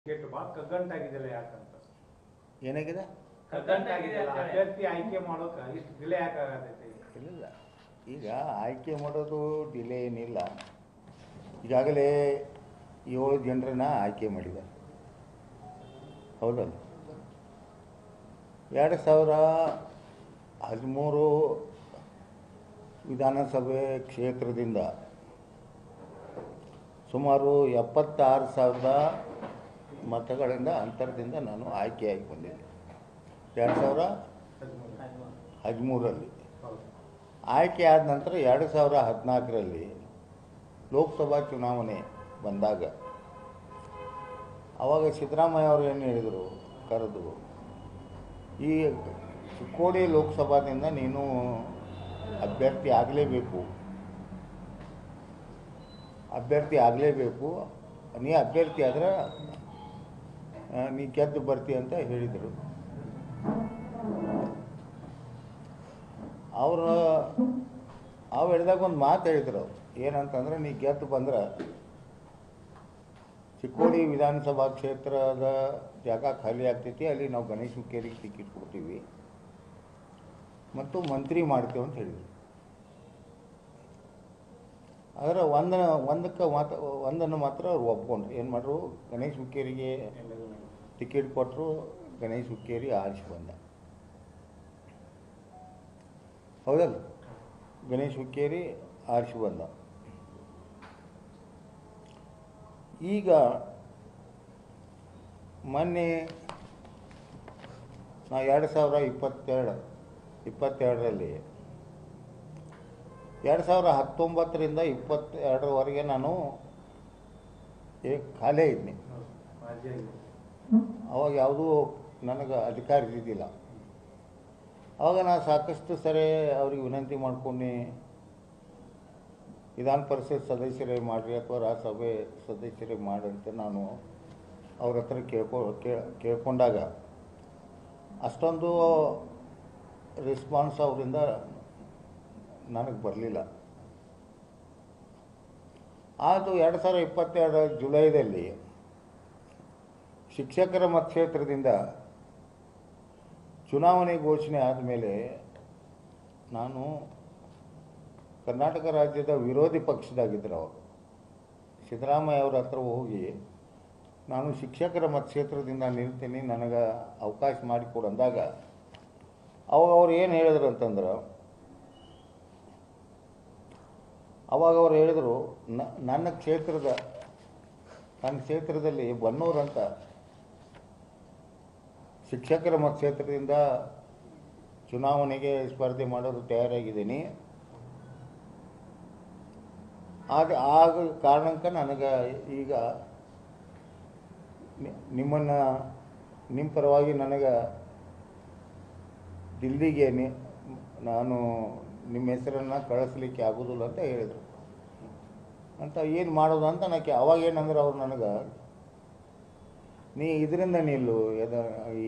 Ticket ಭಾಳ ಕಗ್ಗಂಟಾಗಿದೆಯಲ್ಲ ಯಾಕಂತ ಏನಾಗಿದೆ ಕಗ್ಗಂಟಾಗಿದೆಯಲ್ಲ ಅಭ್ಯರ್ಥಿ ಆಯ್ಕೆ ಮಾಡೋಕೆ ಇಷ್ಟು ಡಿಲೇ ಯಾಕಾಗತೈತಿ ಇಲ್ಲ ಈಗ ಆಯ್ಕೆ ಮಾಡೋದು ಡಿಲೇ ಏನಿಲ್ಲ ಈಗಾಗಲೇ ಏಳು ಜನರನ್ನ ಆಯ್ಕೆ ಮಾಡಿದ್ದಾರೆ ಹೌದಲ್ಲ ಎರಡು ಸಾವಿರ ಹದಿಮೂರು ವಿಧಾನಸಭೆ ಕ್ಷೇತ್ರದಿಂದ ಸುಮಾರು ಎಪ್ಪತ್ತಾರು ಸಾವಿರದ ಮತಗಳಿಂದ ಅಂತರದಿಂದ ನಾನು ಆಯ್ಕೆಯಾಗಿ ಬಂದಿದ್ದೆ ಎರಡು ಸಾವಿರ ಹದಿಮೂರರಲ್ಲಿ ಹೌದು ಆಯ್ಕೆ ಆದ ನಂತರ ಎರಡು ಸಾವಿರ ಹದಿನಾಲ್ಕರಲ್ಲಿ ಲೋಕಸಭಾ ಚುನಾವಣೆ ಬಂದಾಗ ಆವಾಗ ಸಿದ್ದರಾಮಯ್ಯ ಅವರು ಏನು ಹೇಳಿದರು ಕರೆದು ಈ ಚಿಕ್ಕೋಡಿ ಲೋಕಸಭಾದಿಂದ ನೀನು ಅಭ್ಯರ್ಥಿ ಆಗಲೇಬೇಕು ಅಭ್ಯರ್ಥಿ ಆಗಲೇಬೇಕು ನೀ ಅಭ್ಯರ್ಥಿ ಆದ್ರೆ ಆ, ನೀ ಗೆದ್ದು ಬರ್ತಿ ಅಂತ ಹೇಳಿದರು ಅವರು ಅವು ಹೇಳಿದಾಗ ಒಂದು ಮಾತು ಹೇಳಿದ್ರು ಅವ್ರು ಏನಂತಂದ್ರೆ ನೀ ಗೆದ್ದು ಬಂದ್ರೆ ಚಿಕ್ಕೋಡಿ ವಿಧಾನಸಭಾ ಕ್ಷೇತ್ರದ ಜಾಗ ಖಾಲಿ ಆಗ್ತೈತಿ ಅಲ್ಲಿ ನಾವು ಗಣೇಶ್ ಹುಕ್ಕೇರಿಗೆ ಟಿಕೆಟ್ ಕೊಡ್ತೀವಿ ಮತ್ತು ಮಂತ್ರಿ ಮಾಡ್ತೀವಿ ಅಂತ ಹೇಳಿದ್ರು ಆದರೆ ಒಂದ ಒಂದಕ್ಕೆ ಮಾತ್ರ ಒಂದನ್ನು ಮಾತ್ರ ಅವ್ರು ಒಪ್ಕೊಂಡ್ರು ಏನು ಮಾಡ್ರು ಗಣೇಶ್ ಹುಕ್ಕೇರಿಗೆ ಟಿಕೆಟ್ ಕೊಟ್ಟರು ಗಣೇಶ್ ಹುಕ್ಕೇರಿ ಆರಿಸಿ ಬಂದ ಹೌದಲ್ಲ ಗಣೇಶ್ ಹುಕ್ಕೇರಿ ಆರಿಸಿ ಬಂದ ಈಗ ಮೊನ್ನೆ ನಾ ಎರಡು ಸಾವಿರ ಇಪ್ಪತ್ತೆರಡು ಇಪ್ಪತ್ತೆರಡರಲ್ಲಿ ಎರಡು ಸಾವಿರ ಹತ್ತೊಂಬತ್ತರಿಂದ ಇಪ್ಪತ್ತೆರಡರವರೆಗೆ ನಾನು ಏ ಖಾಲೇ ಇದ್ನಿ ಹೌದು. ಮಾಜಿ ಆಗಿದೆ. ಅವಾಗ ಯಾವುದೂ ನನಗೆ ಅಧಿಕಾರ ಇದ್ದಿದ್ದಿಲ್ಲ ಅವಾಗ ನಾನು ಸಾಕಷ್ಟು ಸರಿ ಅವ್ರಿಗೆ ವಿನಂತಿ ಮಾಡ್ಕೊಂಡು ವಿಧಾನ ಪರಿಷತ್ ಸದಸ್ಯರೇ ಮಾಡಿರಿ ಅಥವಾ ರಾಜ್ಯಸಭೆ ಸದಸ್ಯರೇ ಮಾಡಿ ಅಂತ ನಾನು ಅವ್ರ ಹತ್ರ ಕೇಳ್ಕೊ ಕೇ- ಕೇಳ್ಕೊಂಡಾಗ ಅಷ್ಟೊಂದು ರೆಸ್ಪಾನ್ಸ್ ಅವರಿಂದ ನನಗೆ ಬರಲಿಲ್ಲ ಅದು ಎರಡು ಸಾವಿರ ಇಪ್ಪತ್ತೆರಡರ ಜುಲೈದಲ್ಲಿ ಶಿಕ್ಷಕರ ಮತಕ್ಷೇತ್ರದಿಂದ ಚುನಾವಣೆ ಘೋಷಣೆ ಆದಮೇಲೆ ನಾನು ಕರ್ನಾಟಕ ರಾಜ್ಯದ ವಿರೋಧಿ ಪಕ್ಷದಾಗಿದ್ದರು ಅವರು ಸಿದ್ದರಾಮಯ್ಯ ಅವ್ರ ಹತ್ರ ಹೋಗಿ ನಾನು ಶಿಕ್ಷಕರ ಮತಕ್ಷೇತ್ರದಿಂದ ನಿಲ್ತೀನಿ ನನಗೆ ಅವಕಾಶ ಮಾಡಿಕೊಡು ಅಂದಾಗ ಅವಾಗ ಅವ್ರು ಏನು ಹೇಳಿದ್ರು ಅಂತಂದ್ರೆ ಅವಾಗ ಅವ್ರು ಹೇಳಿದರು ನ- ನನ್ನ ಕ್ಷೇತ್ರದ ನನ್ನ ಕ್ಷೇತ್ರದಲ್ಲಿ ಬನ್ನೂರು ಅಂತ ಶಿಕ್ಷಕರ ಮತಕ್ಷೇತ್ರದಿಂದ ಚುನಾವಣೆಗೆ ಸ್ಪರ್ಧೆ ಮಾಡೋದು ತಯಾರಾಗಿದ್ದೀನಿ ಆಗ ಆಗ ಕಾರಣಕ್ಕೆ ನನಗೆ ಈಗ ನಿ- ನಿಮ್ಮನ್ನು ನಿಮ್ಮ ಪರವಾಗಿ ನನಗೆ ದಿಲ್ಲಿಗೆ ನಿ ನಾನು ನಿಮ್ಮ ಹೆಸರನ್ನು ಕಳಿಸ್ಲಿಕ್ಕೆ ಆಗೋದಿಲ್ಲ ಅಂತ ಹೇಳಿದರು ಅಂತ ಏನು ಮಾಡೋದು ಅಂತ ನನಗೆ ಅವಾಗ ಏನಂದ್ರೆ ಅವ್ರು ನನಗೆ ನೀ ಇದರಿಂದ ನಿಲ್ಲು ಎದ ಈ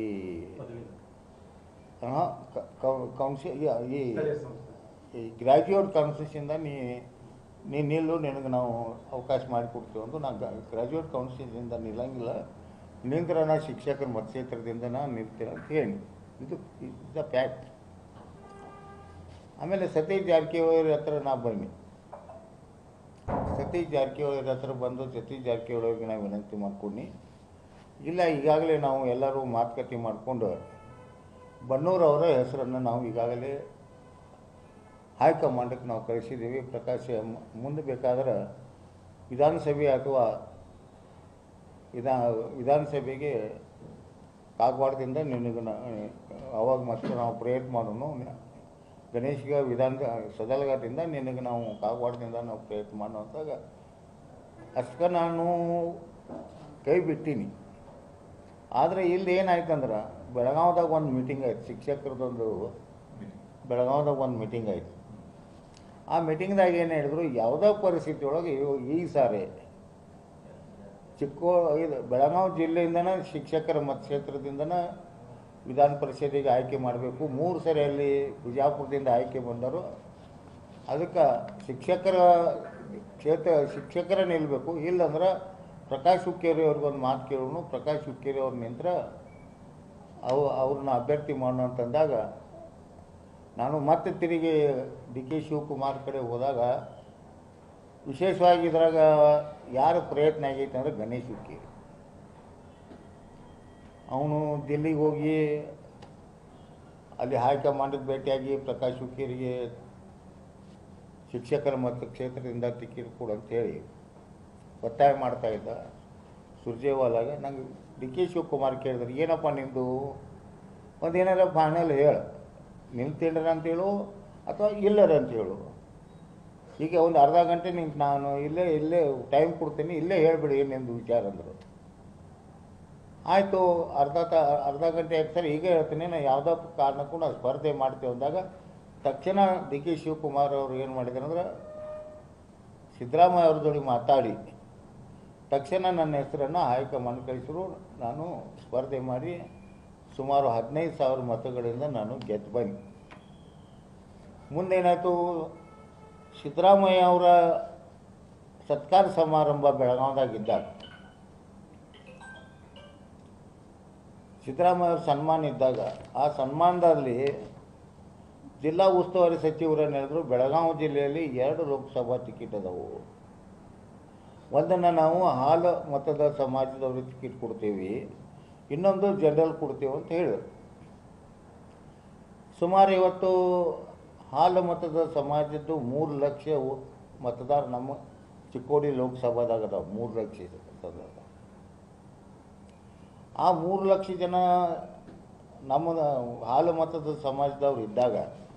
ಹಾಂ ಕೌನ್ಸಿ ಈ ಸ್ಥಳೀಯ ಸಂಸ್ಥೆ. ಈ ಗ್ರ್ಯಾಜುಯೇಟ್ ಕೌನ್ಸಿಲಿಂದ ನೀ ನೀ ನಿಲ್ಲು ನಿನಗೆ ನಾವು ಅವಕಾಶ ಮಾಡಿಕೊಡ್ತೀವಿ ಅಂತ ನಾನು ಗ್ರ್ಯಾಜುಯೇಟ್ ಕೌನ್ಸಿಲಿಂದ ನಿಲ್ಲಂಗಿಲ್ಲ ನಿಂದ್ರೆ ನಾ ಶಿಕ್ಷಕರ ಮತಕ್ಷೇತ್ರದಿಂದ ನಾನು ನಿಲ್ತೀನಿ ಅಂತ ಹೇಳಿ ಇದು ದ ಫ್ಯಾಕ್ಟ್ ಆಮೇಲೆ ಸತೀಶ್ ಜಾರಕಿಹೊಳಿ ಹತ್ರ ನಾ ಬನ್ನಿ ಸತೀಶ್ ಜಾರಕಿಹೊಳಿ ಹತ್ರ ಬಂದು ಸತೀಶ್ ಜಾರಕಿಹೊಳಿ ಅವ್ರಿಗೆ ನಾವು ವಿನಂತಿ ಮಾಡ್ಕೊಂಡು ಇಲ್ಲ ಈಗಾಗಲೇ ನಾವು ಎಲ್ಲರೂ ಮಾತುಕತೆ ಮಾಡಿಕೊಂಡು ಬನ್ನೂರು ಅವರ ಹೆಸರನ್ನು ನಾವು ಈಗಾಗಲೇ ಹೈಕಮಾಂಡಕ್ಕೆ ನಾವು ಕಳಿಸಿದ್ದೀವಿ ಪ್ರಕಾಶ್ ಮ- ಮುಂದೆ ಬೇಕಾದ್ರೆ ವಿಧಾನಸಭೆ ಅಥವಾ ವಿಧಾ ವಿಧಾನಸಭೆಗೆ ಕಾಗವಾಡದಿಂದ ನಿನಗೆ ನಾ- ಅವಾಗ ಮತ್ತೆ ನಾವು ಪ್ರಯತ್ನ ಮಾಡೋಣ ಗಣೇಶ್ಗೆ ವಿಧಾನ ಸದಲಗದಿಂದ ನಿನಗೆ ನಾವು ಕಾಗವಾಡದಿಂದ ನಾವು ಪ್ರಯತ್ನ ಮಾಡೋಣ ಅಂತಾಗ ಅಷ್ಟಕ್ಕೆ ನಾನು ಕೈ ಬಿಟ್ಟೀನಿ ಆದರೆ ಇಲ್ಲಿ ಏನಾಯ್ತಂದ್ರೆ ಬೆಳಗಾವ್ದಾಗ ಒಂದು ಮೀಟಿಂಗ್ ಆಯ್ತು ಶಿಕ್ಷಕರದೊಂದು ಬೆಳಗಾವ್ದಾಗ ಒಂದು ಮೀಟಿಂಗ್ ಆಯ್ತು ಆ ಮೀಟಿಂಗ್ದಾಗ ಏನು ಹೇಳಿದ್ರು ಯಾವುದೇ ಪರಿಸ್ಥಿತಿ ಒಳಗೆ ಇವ್- ಈ ಸಾರಿ ಚಿಕ್ಕೋ ಇದು ಬೆಳಗಾವಿ ಜಿಲ್ಲೆಯಿಂದನೇ ಶಿಕ್ಷಕರ ಮತಕ್ಷೇತ್ರದಿಂದನೇ ವಿಧಾನ ಪರಿಷತ್ತಿಗೆ ಆಯ್ಕೆ ಮಾಡಬೇಕು ಮೂರು ಸರಿ ಅಲ್ಲಿ ಬಿಜಾಪುರದಿಂದ ಆಯ್ಕೆ ಬಂದರು ಅದಕ್ಕೆ ಶಿಕ್ಷಕರ ಕ್ಷೇತ್ರ ಶಿಕ್ಷಕರೇ ನಿಲ್ಲಬೇಕು ಇಲ್ಲಂದ್ರೆ ಪ್ರಕಾಶ್ ಹುಕ್ಕೇರಿ ಅವ್ರಿಗೊಂದು ಮಾತು ಕೇಳೋನು ಪ್ರಕಾಶ್ ಹುಕ್ಕೇರಿ ಅವ್ರ ನಿಂತ್ರ ಅವು ಅವ್ರನ್ನ ಅಭ್ಯರ್ಥಿ ಮಾಡೋಣ ಅಂತಂದಾಗ ನಾನು ಮತ್ತೆ ತಿರುಗಿ ಡಿ ಕೆ ಶಿವಕುಮಾರ್ ಕಡೆ ಹೋದಾಗ ವಿಶೇಷವಾಗಿ ಇದ್ರಾಗ ಯಾರ ಪ್ರಯತ್ನ ಆಗೈತೆ ಅಂದ್ರೆ ಗಣೇಶ್ ಹುಕ್ಕೇರಿ ಅವನು ದಿಲ್ಲಿಗೆ ಹೋಗಿ ಅಲ್ಲಿ ಹೈಕಮಾಂಡಿಗೆ ಭೇಟಿಯಾಗಿ ಪ್ರಕಾಶ್ ಹುಕ್ಕೇರಿಗೆ ಶಿಕ್ಷಕರ ಮತ್ತು ಕ್ಷೇತ್ರದಿಂದ ಟಿಕೆಟ್ ಕೊಡು ಅಂತೇಳಿ ಒತ್ತಾಯ ಮಾಡ್ತಾ ಇದ್ದ ಸುರ್ಜೇವಾಲಾಗ ನಂಗೆ ಡಿ ಕೆ ಶಿವಕುಮಾರ್ ಕೇಳಿದ್ರು ಏನಪ್ಪ ನಿಂದು ಒಂದು ಏನಾರ ಫೈನಲ್ ಹೇಳು ನಿಲ್ತೀರ ಅಂತೇಳು ಅಥವಾ ಇಲ್ಲರ ಅಂತ ಹೇಳು ಈಗ ಒಂದು ಅರ್ಧ ಗಂಟೆ ನಿಂಗೆ ನಾನು ಇಲ್ಲೇ ಇಲ್ಲೇ ಟೈಮ್ ಕೊಡ್ತೀನಿ ಇಲ್ಲೇ ಹೇಳಿಬಿಡಿ ನಿಂದು ವಿಚಾರ ಅಂದರು ಆಯಿತು ಅರ್ಧ ತ ಅರ್ಧ ಗಂಟೆ ಆಯ್ತು ಸರ್ ಈಗ ಹೇಳ್ತೀನಿ ನಾನು ಯಾವುದೋ ಕಾರಣಕ್ಕೂ ನಾವು ಸ್ಪರ್ಧೆ ಮಾಡ್ತೇವೆ ಅಂದಾಗ ತಕ್ಷಣ ಡಿ ಕೆ ಶಿವಕುಮಾರ್ ಅವರು ಏನು ಮಾಡಿದ್ರು ಅಂದ್ರೆ ಸಿದ್ದರಾಮಯ್ಯ ಅವ್ರ ಜೋಡಿ ಮಾತಾಡಿ ತಕ್ಷಣ ನನ್ನ ಹೆಸರನ್ನು ಹೈಕಮಾಂಡ್ ಕಳಿಸಿದ್ರು ನಾನು ಸ್ಪರ್ಧೆ ಮಾಡಿ ಸುಮಾರು ಹದಿನೈದು ಸಾವಿರ ಮತಗಳಿಂದ ನಾನು ಗೆದ್ದು ಬಂದೆ ಮುಂದೇನಾಯಿತು ಸಿದ್ದರಾಮಯ್ಯ ಅವರ ಸತ್ಕಾರ ಸಮಾರಂಭ ಬೆಳಗಾವದಾಗಿದ್ದಾಗ ಸಿದ್ದರಾಮಯ್ಯ ಅವ್ರ ಸನ್ಮಾನ ಇದ್ದಾಗ ಆ ಸನ್ಮಾನದಲ್ಲಿ ಜಿಲ್ಲಾ ಉಸ್ತುವಾರಿ ಸಚಿವರನ್ನು ಹೇಳಿದ್ರು ಬೆಳಗಾವಿ ಜಿಲ್ಲೆಯಲ್ಲಿ ಎರಡು ಲೋಕಸಭಾ ಟಿಕೆಟ್ ಅದಾವು ಒಂದನ್ನು ನಾವು ಹಾಲು ಮತದ ಸಮಾಜದವ್ರಿಗೆ ಟಿಕೆಟ್ ಕೊಡ್ತೀವಿ ಇನ್ನೊಂದು ಜನರಲ್ ಕೊಡ್ತೀವಿ ಅಂತ ಹೇಳಿದ್ರು ಸುಮಾರು ಇವತ್ತು ಹಾಲು ಮತದ ಸಮಾಜದ್ದು ಮೂರು ಲಕ್ಷ ಉ- ಮತದಾರ ನಮ್ಮ ಚಿಕ್ಕೋಡಿ ಲೋಕಸಭಾದಾಗ ಅದಾವ ಮೂರು ಲಕ್ಷ ಮತದಾರ ಆ ಮೂರು ಲಕ್ಷ ಜನ ನಮ್ಮ ಹಾಲು ಮತದ ಸಮಾಜದವ್ರು ಇದ್ದಾಗ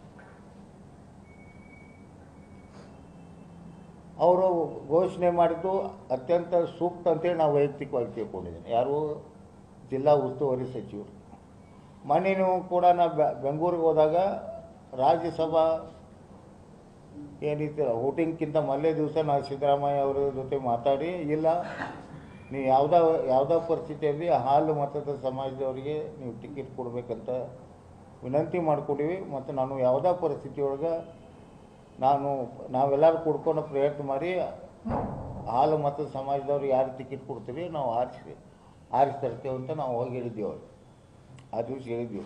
ಅವರು ಘೋಷಣೆ ಮಾಡಿದ್ದು ಅತ್ಯಂತ ಸೂಕ್ತ ಅಂತೇಳಿ ನಾವು ವೈಯಕ್ತಿಕವಾಗಿ ತಿಳ್ಕೊಂಡಿದ್ದೀನಿ ಯಾರು ಜಿಲ್ಲಾ ಉಸ್ತುವಾರಿ ಸಚಿವರು ಮೊನ್ನೆನೂ ಕೂಡ ನಾ ಬೆ- ಬೆಂಗಳೂರಿಗೆ ಹೋದಾಗ ರಾಜ್ಯಸಭಾ ಏನಿತ್ತು ವೋಟಿಂಗ್ಗಿಂತ ಮೊದಲೇ ದಿವಸ ನಾವು ಸಿದ್ದರಾಮಯ್ಯ ಅವರ ಜೊತೆ ಮಾತಾಡಿ ಇಲ್ಲ ನೀವು ಯಾವುದೋ ಯಾವುದೋ ಪರಿಸ್ಥಿತಿಯಲ್ಲಿ ಹಾಲು ಮತದ ಸಮಾಜದವರಿಗೆ ನೀವು ಟಿಕೆಟ್ ಕೊಡಬೇಕಂತ ವಿನಂತಿ ಮಾಡಿಕೊಡಿವಿ ಮತ್ತು ನಾನು ಯಾವುದೋ ಪರಿಸ್ಥಿತಿ ಒಳಗೆ ನಾನು ನಾವೆಲ್ಲರೂ ಕೊಡ್ಕೊಂಡು ಪ್ರಯತ್ನ ಮಾಡಿ ಹಾಲು ಮತದ ಸಮಾಜದವ್ರು ಯಾರು ಟಿಕೆಟ್ ಕೊಡ್ತೀವಿ ನಾವು ಆರಿಸಿ ಆರಿಸಿ ತರ್ತೇವೆ ಅಂತ ನಾವು ಹೋಗಿ ಹೇಳಿದ್ದೀವಿ ಅವ್ರಿಗೆ ಆ ದಿವಸ ಹೇಳಿದ್ದೀವಿ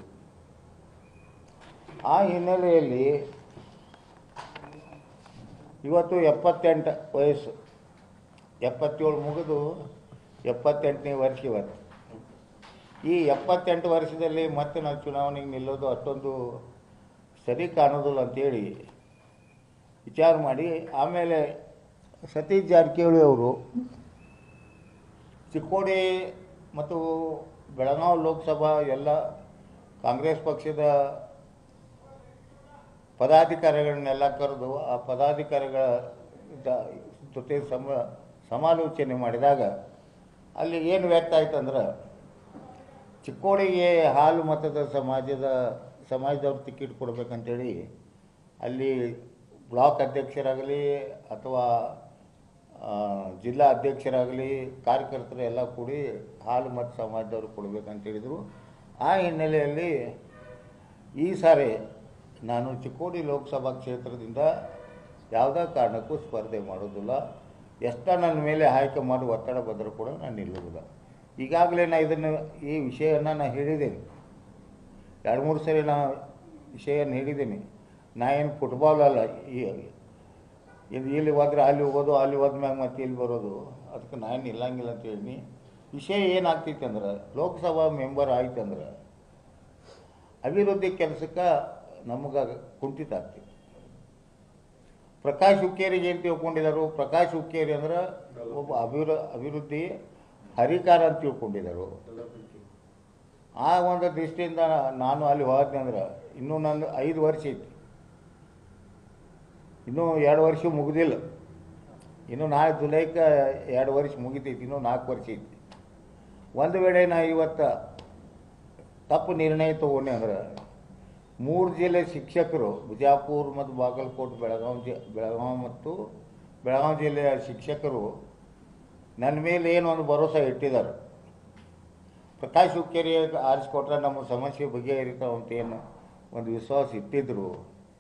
ಆ ಹಿನ್ನೆಲೆಯಲ್ಲಿ ಇವತ್ತು ಎಪ್ಪತ್ತೆಂಟು ವಯಸ್ಸು ಎಪ್ಪತ್ತೇಳು ಮುಗಿದು ಎಪ್ಪತ್ತೆಂಟನೇ ವರ್ಷ ಇವತ್ತು ಈ ಎಪ್ಪತ್ತೆಂಟು ವರ್ಷದಲ್ಲಿ ಮತ್ತೆ ನಾವು ಚುನಾವಣೆಗೆ ನಿಲ್ಲೋದು ಅಷ್ಟೊಂದು ಸರಿ ಕಾಣೋದಿಲ್ಲ ಅಂತೇಳಿ ವಿಚಾರ ಮಾಡಿ ಆಮೇಲೆ ಸತೀಶ್ ಜಾರಕಿಹೊಳಿ ಅವರು ಚಿಕ್ಕೋಡಿ ಮತ್ತು ಬೆಳಗಾವಿ ಲೋಕಸಭಾ ಎಲ್ಲ ಕಾಂಗ್ರೆಸ್ ಪಕ್ಷದ ಪದಾಧಿಕಾರಿಗಳನ್ನೆಲ್ಲ ಕರೆದು ಆ ಪದಾಧಿಕಾರಿಗಳ ದ- ಜೊತೆ ಸಮ ಸಮಾಲೋಚನೆ ಮಾಡಿದಾಗ ಅಲ್ಲಿ ಏನು ವ್ಯಕ್ತ ಆಯ್ತಂದ್ರೆ ಚಿಕ್ಕೋಡಿಗೆ ಹಾಲು ಮತದ ಸಮಾಜದ ಸಮಾಜದವ್ರು ಟಿಕೆಟ್ ಕೊಡ್ಬೇಕಂತೇಳಿ ಅಲ್ಲಿ ಬ್ಲಾಕ್ ಅಧ್ಯಕ್ಷರಾಗಲಿ ಅಥವಾ ಆ, ಜಿಲ್ಲಾ ಅಧ್ಯಕ್ಷರಾಗಲಿ ಕಾರ್ಯಕರ್ತರು ಎಲ್ಲ ಕೂಡಿ ಹಾಲು ಮತ್ತು ಸಮಾಜದವ್ರು ಕೊಡ್ಬೇಕಂತ ಹೇಳಿದರು ಆ ಹಿನ್ನೆಲೆಯಲ್ಲಿ ಈ ಸಾರಿ ನಾನು ಚಿಕ್ಕೋಡಿ ಲೋಕಸಭಾ ಕ್ಷೇತ್ರದಿಂದ ಯಾವುದೇ ಕಾರಣಕ್ಕೂ ಸ್ಪರ್ಧೆ ಮಾಡೋದಿಲ್ಲ ಎಷ್ಟ ನನ್ನ ಮೇಲೆ ಹೈಕಮಾಂಡ್ ಒತ್ತಡ ಬಂದರೂ ಕೂಡ ನಾನು ನಿಲ್ಲುವುದಿಲ್ಲ ಈಗಾಗಲೇ ನಾನು ಇದನ್ನು ಈ ವಿಷಯವನ್ನು ನಾನು ಹೇಳಿದ್ದೇನೆ ಎರಡು ಮೂರು ಸರಿ ನಾ ವಿಷಯನ ಹೇಳಿದ್ದೀನಿ ನಾ ಏನು ಫುಟ್ಬಾಲ್ ಅಲ್ಲ ಈ ಇದು ಇಲ್ಲಿ ಹೋದ್ರೆ ಅಲ್ಲಿ ಹೋಗೋದು ಅಲ್ಲಿ ಹೋದ್ಮ್ಯಾಗ ಮತ್ತೆ ಇಲ್ಲಿ ಬರೋದು ಅದಕ್ಕೆ ನಾನು ನಿಲ್ಲಂಗಿಲ್ಲ ಅಂತ ಹೇಳಿ ವಿಷಯ ಏನಾಗ್ತೈತೆ ಅಂದ್ರೆ ಲೋಕಸಭಾ ಮೆಂಬರ್ ಆಯ್ತಂದ್ರೆ ಅಭಿವೃದ್ಧಿ ಕೆಲಸಕ್ಕೆ ನಮಗೆ ಕುಂಠಿತ ಆಗ್ತೈತಿ ಪ್ರಕಾಶ್ ಹುಕ್ಕೇರಿಗೆ ಏನು ತಿಳ್ಕೊಂಡಿದ್ದಾರೆ ಪ್ರಕಾಶ್ ಹುಕ್ಕೇರಿ ಅಂದ್ರೆ ಒಬ್ಬ ಅಭಿವೃ ಅಭಿವೃದ್ಧಿ ಹರಿಕಾರ ಅಂತ ತಿಳ್ಕೊಂಡಿದ್ದಾರೆ ಆ ಒಂದು ದೃಷ್ಟಿಯಿಂದ ನಾನು ಅಲ್ಲಿ ಹೋದ್ನೆ ಅಂದ್ರೆ ಇನ್ನೂ ನಂದು ಐದು ವರ್ಷ ಐತಿ ಇನ್ನೂ ಎರಡು ವರ್ಷ ಮುಗಿದಿಲ್ಲ ಇನ್ನು ನಾಳೆ ಜುಲೈಕ್ಕೆ ಎರಡು ವರ್ಷ ಮುಗಿತೈತಿ ಇನ್ನೂ ನಾಲ್ಕು ವರ್ಷ ಐತಿ ಒಂದು ವೇಳೆ ನಾ ಇವತ್ತು ತಪ್ಪು ನಿರ್ಣಯ ತಗೊಂಡೆ ಅಂದ್ರೆ ಮೂರು ಜಿಲ್ಲೆ ಶಿಕ್ಷಕರು ಬಿಜಾಪುರ ಮತ್ತು ಬಾಗಲಕೋಟೆ ಬೆಳಗಾವಿ ಜಿ ಬೆಳಗಾವಿ ಮತ್ತು ಬೆಳಗಾವಿ ಜಿಲ್ಲೆಯ ಶಿಕ್ಷಕರು ನನ್ನ ಮೇಲೆ ಏನು ಒಂದು ಭರೋಸೆ ಇಟ್ಟಿದ್ದಾರೆ ಪ್ರಕಾಶ್ ಹುಕ್ಕೇರಿ ಆರಿಸ್ಕೊಟ್ರೆ ನಮ್ಮ ಸಮಸ್ಯೆ ಬಗೆಹರಿತಾವ ಅಂತ ಏನು ಒಂದು ವಿಶ್ವಾಸ ಇಟ್ಟಿದ್ರು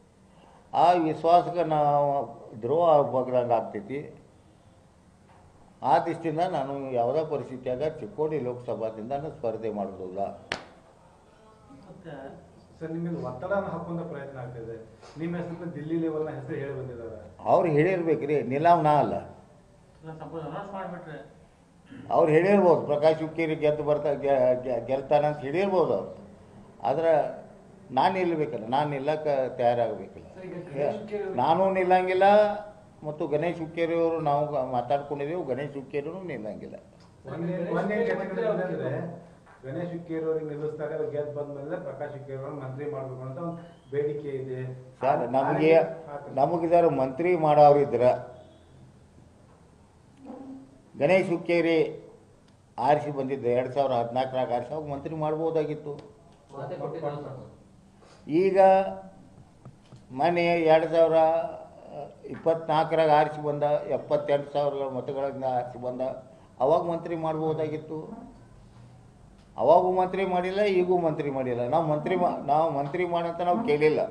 ಆ ವಿಶ್ವಾಸಕ್ಕೆ ನಾವು ದ್ರೋಹ ಆಗ್ಬಾರ್ದಂಗೆ ಆಗ್ತೈತಿ ಆ ದೃಷ್ಟಿಯಿಂದ ನಾನು ಯಾವುದೇ ಪರಿಸ್ಥಿತಿಯಾಗ ಚಿಕ್ಕೋಡಿ ಲೋಕಸಭಾದಿಂದ ನಾನು ಸ್ಪರ್ಧೆ ಮಾಡೋದಿಲ್ಲ ಮತ್ತೆ ಸರ್ ನಿಮ್ಮ ಮೇಲೆ ಒತ್ತಡ ಹಾಕುವಂತ ಪ್ರಯತ್ನ ಆಗ್ತಿದೆ ನಿಮ್ಮ ಹೆಸರು ದಿಲ್ಲಿ ಲೆವೆಲ್ನ ಹೆಸರು ಹೇಳಿ ಬಂದಿದ್ದಾರೆ ಅವ್ರು ಹೇಳಿರ್ಬೇಕ್ರಿ ನಿಲಾವ್ ನಾ ಅಲ್ಲ ಸಪೋಸ್ ಅನೌನ್ಸ್ ಮಾಡಿಬಿಟ್ರೆ ಅವ್ರು ಹೇಳಿರ್ಬೋದು ಪ್ರಕಾಶ್ ಹುಕ್ಕೇರಿ ಗೆದ್ದು ಬರ್ತಾ ಗೆ- ಗೆ- ಗೆಲ್ತಾನಂತ ಹೇಳಿರ್ಬೋದು ಅವ್ರು ಆದ್ರೆ ನಾನು ನಿಲ್ಲಬೇಕಲ್ಲ ನಾನು ನಿಲ್ಲಕ್ಕೆ ತಯಾರಾಗಬೇಕಲ್ಲ ನಾನು ನಿಲ್ಲಂಗಿಲ್ಲ ಮತ್ತು ಗಣೇಶ್ ಹುಕ್ಕೇರಿ ಅವರು ನಾವು ಗ- ಮಾತಾಡ್ಕೊಂಡಿದ್ದೀವಿ ಗಣೇಶ್ ಹುಕ್ಕೇರಿನೂ ನಿಲ್ಲಂಗಿಲ್ಲ ಒಂದೇ ಒಂದೇ ಕೆಟಗರಿ ಅಂದ್ರೆ ಗಣೇಶ್ ಹುಕ್ಕೇರಿ ಅವ್ರಿಗೆ ನಿಲ್ಲಿಸ್ತಾರೆ ಅವ್ರು ಗೆದ್ದು ಬಂದ್ಮೇಲೆ ಪ್ರಕಾಶ್ ಹುಕ್ಕೇರಿ ಅವ್ರನ್ನ ಮಂತ್ರಿ ಮಾಡ್ಬೇಕು ಅಂತ ಒಂದು ಬೇಡಿಕೆ ಇದೆ ಸರ್ ನಮಗೆ ಹಾಕ್ರಿ. ನಮಗಿದಾರ ಮಂತ್ರಿ ಮಾಡೋರಿದ್ರ ಗಣೇಶ್ ಹುಕ್ಕೇರಿ ಆರಿಸಿ ಬಂದಿದ್ದ ಎರಡು ಸಾವಿರ ಹದಿನಾಲ್ಕರಾಗ ಆರಿಸಿ ಅವಾಗ ಮಂತ್ರಿ ಮಾಡ್ಬೋದಾಗಿತ್ತು ಮಾತೆ ಕೊಟ್ಟಿದ್ರು ಸರ್ ಈಗ ಮೊನ್ನೆ ಎರಡು ಸಾವಿರ ಇಪ್ಪತ್ನಾಲ್ಕರಾಗ ಆರಿಸಿ ಬಂದ ಎಪ್ಪತ್ತೆಂಟು ಸಾವಿರ ಮತಗಳಿಂದ ಆರಿಸಿ ಬಂದ ಅವಾಗ ಮಂತ್ರಿ ಮಾಡ್ಬೋದಾಗಿತ್ತು ಅವಾಗೂ ಮಂತ್ರಿ ಮಾಡಿಲ್ಲ ಈಗೂ ಮಂತ್ರಿ ಮಾಡಿಲ್ಲ ನಾವು ಮಂತ್ರಿ ಮಾ ನಾವು ಮಂತ್ರಿ ಮಾಡಂತ ನಾವು ಕೇಳಿಲ್ಲ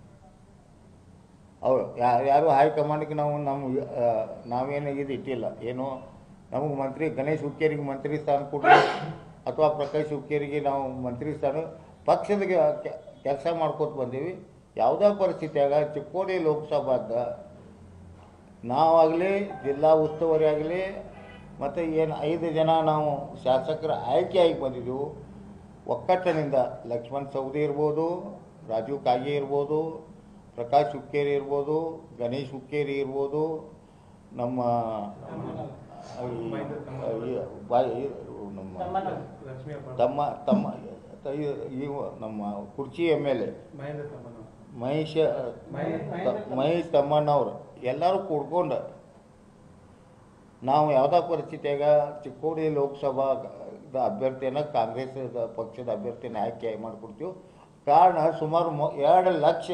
ಅವ್ರು ಯಾ- ಯಾರು ಹೈಕಮಾಂಡ್ಗೆ ನಾವು ನಮ್ಮ ಆ, ನಾವೇನು ಇದು ಇಟ್ಟಿಲ್ಲ ಏನು ನಮಗೆ ಮಂತ್ರಿ ಗಣೇಶ್ ಹುಕ್ಕೇರಿಗೆ ಮಂತ್ರಿ ಸ್ಥಾನ ಕೊಡ್ರಿ ಅಥವಾ ಪ್ರಕಾಶ್ ಹುಕ್ಕೇರಿಗೆ ನಾವು ಮಂತ್ರಿ ಸ್ಥಾನ ಪಕ್ಷದ ಕೆಲಸ ಮಾಡ್ಕೋತ ಬಂದೀವಿ ಯಾವುದೇ ಪರಿಸ್ಥಿತಿಯಾಗ ಚಿಕ್ಕೋಡಿ ಲೋಕಸಭಾದ ನಾವಾಗಲಿ ಜಿಲ್ಲಾ ಉಸ್ತುವಾರಿ ಆಗಲಿ ಮತ್ತು ಏನು ಐದು ಜನ ನಾವು ಶಾಸಕರ ಆಯ್ಕೆಯಾಗಿ ಬಂದಿದ್ದೆವು ಒಕ್ಕಟ್ಟಿನಿಂದ ಲಕ್ಷ್ಮಣ್ ಸವದಿ ಇರ್ಬೋದು ರಾಜೀವ್ ಕಾಗೆ ಇರ್ಬೋದು ಪ್ರಕಾಶ್ ಹುಕ್ಕೇರಿ ಇರ್ಬೋದು ಗಣೇಶ್ ಹುಕ್ಕೇರಿ ಇರ್ಬೋದು ನಮ್ಮ ಈ- ಈ- ಬಾ- ಈ- ನಮ್ಮ ಲಕ್ಷ್ಮೀ ಹಬ್ಬ ತಮ್ಮ ತಮ್ಮ ತ- ಈ- ಇವ ನಮ್ಮ ಕುರ್ಚಿ ಎಮ್ ಎಲ್ ಎ ಮಹೇಂದ್ರ ತಮ್ಮನ ಮಹೇಶ ಮಹೇಶ್- ಮಹೇಶ್ ತಮ್ಮಣ್ಣವ್ರು ಎಲ್ಲರೂ ಕೂಡ್ಕೊಂಡು ನಾವು ಯಾವುದೇ ಪರಿಸ್ಥಿತಿಯಾಗ ಚಿಕ್ಕೋಡಿ ಲೋಕಸಭಾ ದ ಅಭ್ಯರ್ಥಿಯನ್ನು ಕಾಂಗ್ರೆಸ್ ಪಕ್ಷದ ಅಭ್ಯರ್ಥಿನ ಆಯ್ಕೆ ಮಾಡಿಕೊಡ್ತೀವಿ ಕಾರಣ ಸುಮಾರು ಮೊ- ಎರಡು ಲಕ್ಷ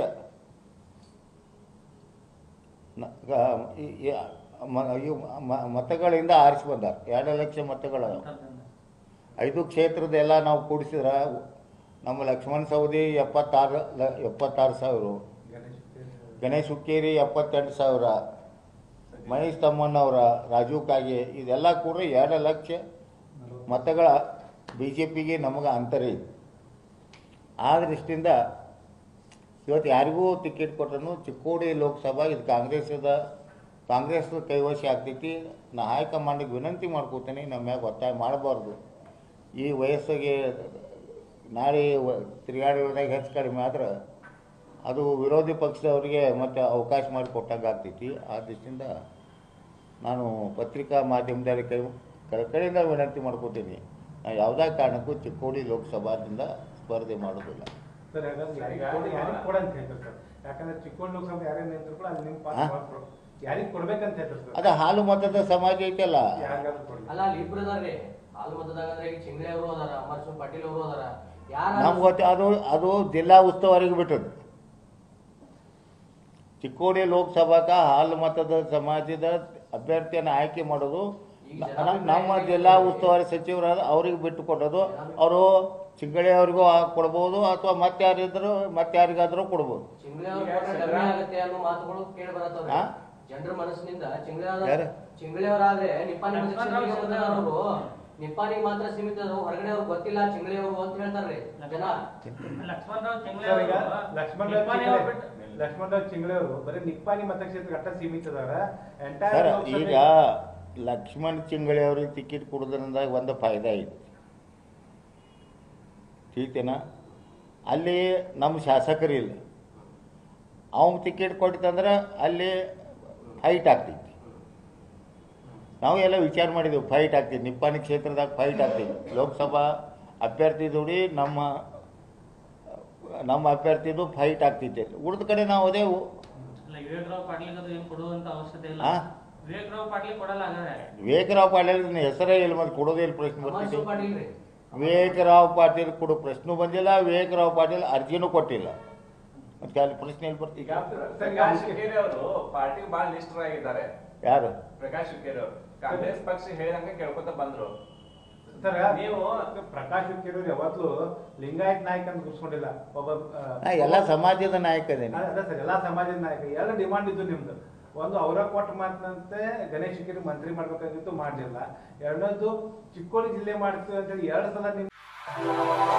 ನ- ಗ- ಈ- ಈ- ಮ- ಇವು ಮ- ಮತಗಳಿಂದ ಆರಿಸಿ ಬಂದಾರ ಎರಡು ಲಕ್ಷ ಮತಗಳು ಐದು ಕ್ಷೇತ್ರದೆಲ್ಲ ನಾವು ಕೂಡಿಸಿದ್ರೆ ನಮ್ಮ ಲಕ್ಷ್ಮಣ್ ಸವದಿ ಎಪ್ಪತ್ತಾರು ಲ ಎಪ್ಪತ್ತಾರು ಸಾವಿರ ಗಣೇಶ್ ಹುಕ್ಕೇರಿ ಗಣೇಶ್ ಹುಕ್ಕೇರಿ ಎಪ್ಪತ್ತೆಂಟು ಸಾವಿರ ಮಹೇಶ್ ತಮ್ಮಣ್ಣವರ ರಾಜೀವ್ ಕಾಗೆ ಇದೆಲ್ಲ ಕೂಡ ಎರಡು ಲಕ್ಷ ಮತಗಳ ಬಿ ಜೆ ಪಿಗೆ ನಮಗೆ ಅಂತರ ಇದೆ ಆ ದೃಷ್ಟಿಯಿಂದ ಇವತ್ತು ಯಾರಿಗೂ ಟಿಕೆಟ್ ಕೊಟ್ಟರು ಚಿಕ್ಕೋಡಿ ಲೋಕಸಭಾ ಇದು ಕಾಂಗ್ರೆಸ್ದ ಕಾಂಗ್ರೆಸ್ ಕೈವಶ ಆಗ್ತೈತಿ ನಾ ಹೈಕಮಾಂಡಿಗೆ ವಿನಂತಿ ಮಾಡ್ಕೋತೀನಿ ನಮ್ಮ ಮ್ಯಾಗ ಒತ್ತಾಯ ಮಾಡಬಾರ್ದು ಈ ವಯಸ್ಸಿಗೆ ನಾಳೆ ವ- ತಿರುಗಾಡೋದಾಗ ಹೆಚ್ಚು ಕಡಿಮೆ ಆದ್ರೆ ಅದು ವಿರೋಧಿ ಪಕ್ಷದವರಿಗೆ ಮತ್ತೆ ಅವಕಾಶ ಮಾಡಿ ಕೊಟ್ಟಂಗೆ ಆಗ್ತೈತಿ ಆ ದೃಷ್ಟಿಯಿಂದ ನಾನು ಪತ್ರಿಕಾ ಮಾಧ್ಯಮದಲ್ಲಿ ಕೈ ಕಳಕಳಿಯಿಂದ ವಿನಂತಿ ಮಾಡ್ಕೋತೀನಿ ನಾನು ಯಾವುದೇ ಕಾರಣಕ್ಕೂ ಚಿಕ್ಕೋಡಿ ಲೋಕಸಭಾದಿಂದ ಸ್ಪರ್ಧೆ ಮಾಡೋದಿಲ್ಲ ಸರ್ ಹಾಗಾದ್ರೆ ಯಾರಿಗೆ ಕೊಡಿ ಯಾರಿಗೆ ಕೊಡ ಅಂತ ಹೇಳ್ತಾರೆ ಸರ್ ಯಾಕಂದ್ರೆ ಚಿಕ್ಕೋಡಿ ಲೋಕಸಭೆ ಯಾರೇ ನಿಂತರು ಕೂಡ ಅಲ್ಲಿ ನಿಮ್ಮ ಪಾತ್ರ ಹಾ? ಮಾಡ್ಕೊಡು ಯಾರಿಗೆ ಕೊಡ್ಬೇಕಂತ ಹೇಳ್ತಾರೆ ಸರ್ ಅದು ಹಾಲು ಮತದ ಸಮಾಜ ಐತಲ್ಲ ಯಾರಿಗಾದ್ರೂ ಕೊಡ್ಲಿ ಅಲ್ಲ ಅಲ್ಲಿ ಇಬ್ರು ಅದಾರ್ರಿ ಹಾಲು ಮತದಾಗ ಅಂದ್ರೆ ಈಗ ಚಿಂಗ್ಳೆ ಅವರು ಅದಾರ ಅಮರ್ಸಿಂಗ್ ಪಾಟೀಲ್ ಅವರು ಅದಾರ ಯಾರ ನಮ್ಗೆ ಗೊತ್ತ ಅದು ಅದು ಜಿಲ್ಲಾ ಉಸ್ತುವಾರಿಗೆ ಬಿಟ್ಟದ್ದು ಚಿಕ್ಕೋಡಿ ಲೋಕಸಭಾಕ ಹಾಲು ಮತದ ಸಮಾಜದ ಅಭ್ಯರ್ಥಿಯನ್ನು ಆಯ್ಕೆ ಮಾಡೋದು ನ- ನ- ನಮ್ಮ ಜಿಲ್ಲಾ ಉಸ್ತುವಾರಿ ಸಚಿವರಾದ ಅವ್ರಿಗೆ ಬಿಟ್ಟು ಕೊಡೋದು ಅವರು ಚಿಂಗಳಿ ಅವ್ರಿಗೂ ಆ- ಕೊಡ್ಬೋದು ಅಥವಾ ಮತ್ತೆ ಯಾರಿದ್ರು ಮತ್ತೆ ಯಾರಿಗಾದ್ರೂ ಕೊಡ್ಬೋದು ಚಿಂಗ್ಳೆ ಅವ್ರು ಕೊಟ್ರೆ ಕಮ್ಮಿ ಆಗತ್ತೆ ಅನ್ನೋ ಮಾತುಗಳು ಕೇಳಿ ಬರತ್ತವ್ರಿ ಹಾ? ಜನರ ಮನಸ್ಸಿನಿಂದ ಚಿಂಗ್ಳೆ ಯಾರು? ಚಿಂಗ್ಳೆ ಅವರಾದ್ರೆ ನಿಪ್ಪಾನಿ ಅವರು ನಿಪ್ಪಾನಿಗೆ ಮಾತ್ರ ಸೀಮಿತ ಅದು ಹೊರಗಡೆ ಅವ್ರಿಗೆ ಗೊತ್ತಿಲ್ಲ ಚಿಂಗ್ಳೆ ಅವರು ಅಂತ ಹೇಳ್ತಾರ್ರಿ ಜನ ಲಕ್ಷ್ಮಣರಾವ್ ಚೆಂಗ್ಲೆ ಸರ್ ಈಗ ಅವರು ಲಕ್ಷ್ಮಣರಾವ್ ನಿಪ್ಪಾಣಿ ಚಿಂಗ್ಳೆ- ಅವ್ರು ಬಿಟ್ಟು ಲಕ್ಷ್ಮಣರಾವ್ ಚಿಂಗ್ಳೆ ಅವರು ಬರೀ ನಿಪ್ಪಾನಿ ಮತಕ್ಷೇತ್ರ ಅಟ್ಟ ಸೀಮಿತ ಅದಾರ ಸರ್ ಎಂಟೈರ್ ಈಗ ಲಕ್ಷ್ಮಣ್ ಚಿಂಗಳಿ ಅವ್ರಿಗೆ ಟಿಕೆಟ್ ಕೊಡೋದ್ರಿಂದ ಒಂದು ಫಾಯ್ದಾ ಐತಿ ತಿಳಿತೇನಾ ಅಲ್ಲಿ ನಮ್ಮ ಶಾಸಕರು ಇಲ್ಲ ಅವ್ನು ಟಿಕೆಟ್ ಕೊಟ್ಟಿತ್ತಂದ್ರೆ ಅಲ್ಲಿ ಫೈಟ್ ಆಗ್ತೈತಿ ನಾವು ಎಲ್ಲ ವಿಚಾರ ಮಾಡಿದೆವು ಫೈಟ್ ಆಗ್ತೈತಿ ನಿಪ್ಪಾಣಿ ಕ್ಷೇತ್ರದಾಗ ಫೈಟ್ ಆಗ್ತೈತಿ ಲೋಕಸಭಾ ಅಭ್ಯರ್ಥಿ ಜೋಡಿ ನಮ್ಮ ನಮ್ಮ ಅಭ್ಯರ್ಥಿದು ಫೈಟ್ ಆಗ್ತೈತಿ ಉಳಿದ ಕಡೆ ನಾವು ಅದೇ ಅಲ್ಲ ವಿವೇಕರಾವ್ ಪಾಟೀಲ್ ಅದು ಏನು ಕೊಡುವಂತ ಅವಶ್ಯಕತೆ ಇಲ್ಲ ಹಾ? ವಿವೇಕರಾವ್ ಪಾಟೀಲ್ ಕೊಡಲ್ಲ ಹಾಗಾದ್ರೆ ವಿವೇಕರಾವ್ ಪಾಟೀಲ್ ಹೆಸರೇ ಇಲ್ಲ ಮತ್ತೆ ಕೊಡೋದೇ ಇಲ್ಲ ಪ್ರಶ್ನೆ ಬರ್ತಿದೆ ಅಮರ್ಸಿಂಗ್ ಪಾಟೀಲ್ ರೀ ವಿವೇಕರಾವ್ ಪಾಟೀಲ್ ಕೊಡೋ ಪ್ರಶ್ನೆ ಬಂದಿಲ್ಲ ವಿವೇಕರಾವ್ ಪಾಟೀಲ್ ಅರ್ಜಿನೂ ಕೊಟ್ಟಿಲ್ಲ ಮತ್ತೆ ಅಲ್ಲಿ ಪ್ರಶ್ನೆ ಎಲ್ಲಿ ಈಗ ಬರ್ತೀಗ ಪ್ರಕಾಶ್ ಹುಕ್ಕೇರಿ ಅವರು ಪಾರ್ಟಿಗೆ ಬಹಳ ನಿಷ್ಠರಾಗಿದ್ದಾರೆ ಯಾರು ಪ್ರಕಾಶ್ ಹುಕ್ಕೇರಿ ಅವರು ಕಾಂಗ್ರೆಸ್ ಪಕ್ಷ ಹೇಳಿದಂಗೆ ಕೇಳ್ಕೊತ ಬಂದ್ರು ಸರ್ ನೀವು ಪ್ರಕಾಶ್ ಹುಕ್ಕೇರಿ ಯಾವತ್ತೂ ಲಿಂಗಾಯತ್ ನಾಯಕ ಅಂತ ಗುರ್ಸ್ಕೊಂಡಿಲ್ಲ ಒಬ್ಬ ಆ, ನಾ ಎಲ್ಲ ಸಮಾಜದ ನಾಯಕ ಅದೇನೆ ಅದೇ ಸರ್ ಎಲ್ಲಾ ಸಮಾಜದ ನಾಯಕ ಎರಡು ಡಿಮಾಂಡ್ ಇದ್ದು ನಿಮ್ದು ಒಂದು ಅವರ ಕೊಟ್ಟ ಮಾತಿನಂತೆ ಗಣೇಶ್ ಹುಕ್ಕೇರಿ ಮಂತ್ರಿ ಮಾಡ್ಬೇಕಾಗಿತ್ತು ಮಾಡಲಿಲ್ಲ ಎರಡನೇದು ಚಿಕ್ಕೋಡಿ ಜಿಲ್ಲೆ ಮಾಡ್ತೀವಿ ಅಂತೇಳಿ ಎರಡು ಸಲ ನಿಮ್